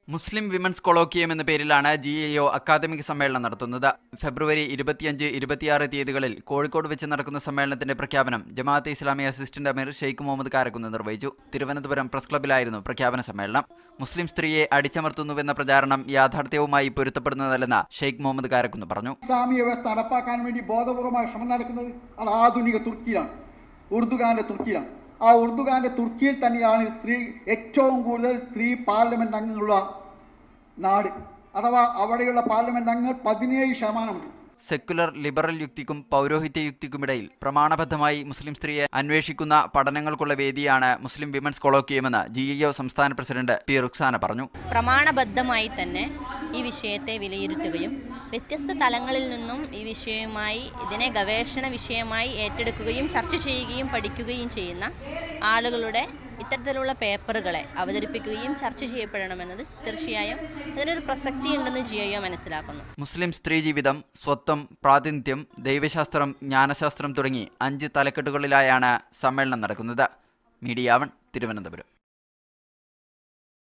മുസ്ലിം women's colloquium എന്ന പേരിലാണ് G A O academic സമ്മേളനം നടത്തുന്നത് ഫെബ്രുവരി ഇരുപത്തിയഞ്ച് ഇരുപത്തിയാറ് തീയതികളിൽ കോഴിക്കോട് വെച്ച് നടക്കുന്ന സമ്മേളനത്തിന്റെ പ്രഖ്യാപനം ജമാഅത്തെ ഇസ്ലാമി അസിസ്റ്റന്റ് അമീർ ഷെയ്ഖ് മുഹമ്മദ് കാരക്കുന്ന് നിർവഹിച്ചു തിരുവനന്തപുരം പ്രസ് ക്ലബ്ബിലായിരുന്നു പ്രഖ്യാപന സമ്മേളനം മുസ്ലിം സ്ത്രീയെ അടിച്ചമർത്തുന്നുവെന്ന പ്രചാരണം യാഥാർത്ഥ്യവുമായി പൊരുത്തപ്പെടുന്നതല്ലെന്ന് ഷെയ്ഖ് മുഹമ്മദ് കാരക്കുന്ന് പറഞ്ഞു ഇസ്ലാമിക വ്യവസ്ഥ നടപ്പാക്കാൻ വേണ്ടി ബോധപൂർവമായ ശ്രമം നടക്കുന്നത് അത് ആധുനിക തുർക്കിയിലാണ് ഉറുദുഖാന്റെ തുർക്കിയിലാണ് ആ ഉറുദുഖാന്റെ തുർക്കിയിൽ തന്നെയാണ് സ്ത്രീ ഏറ്റവും കൂടുതൽ സ്ത്രീ പാർലമെന്റ് അംഗങ്ങളുള്ള നാട് അഥവാ അവിടെയുള്ള പാർലമെന്റ് അംഗങ്ങൾ പതിനേഴ് ശതമാനമുണ്ട് സെക്കുലർ ലിബറൽ യുക്തിക്കും പൗരോഹിത്യ യുക്തിക്കുമിടയിൽ പ്രമാണബദ്ധമായി മുസ്ലിം സ്ത്രീയെ അന്വേഷിക്കുന്ന പഠനങ്ങൾക്കുള്ള വേദിയാണ് മുസ്ലിം വിമൻസ് കൊളോക്കിയമെന്ന് ജി ഇ ഒ സംസ്ഥാന പ്രസിഡന്റ് പി റുക്സാന പറഞ്ഞു പ്രമാണബദ്ധമായി തന്നെ ഈ വിഷയത്തെ വിലയിരുത്തുകയും വ്യത്യസ്ത തലങ്ങളിൽ നിന്നും ഈ വിഷയവുമായി ഇതിനെ ഗവേഷണ വിഷയമായി ഏറ്റെടുക്കുകയും ചർച്ച ചെയ്യുകയും പഠിക്കുകയും ചെയ്യുന്ന ആളുകളുടെ ഇത്തരത്തിലുള്ള പേപ്പറുകളെ അവതരിപ്പിക്കുകയും ചർച്ച ചെയ്യപ്പെടണമെന്നത് തീർച്ചയായും അതിനൊരു പ്രസക്തി ഉണ്ടെന്ന് ജിയോ മനസ്സിലാക്കുന്നു മുസ്ലിം സ്ത്രീ ജീവിതം സ്വത്വം പ്രാതിനിധ്യം ദൈവശാസ്ത്രം ജ്ഞാനശാസ്ത്രം തുടങ്ങി അഞ്ച് തലക്കെട്ടുകളിലായാണ് സമ്മേളനം നടക്കുന്നത് മീഡിയ വൺ തിരുവനന്തപുരം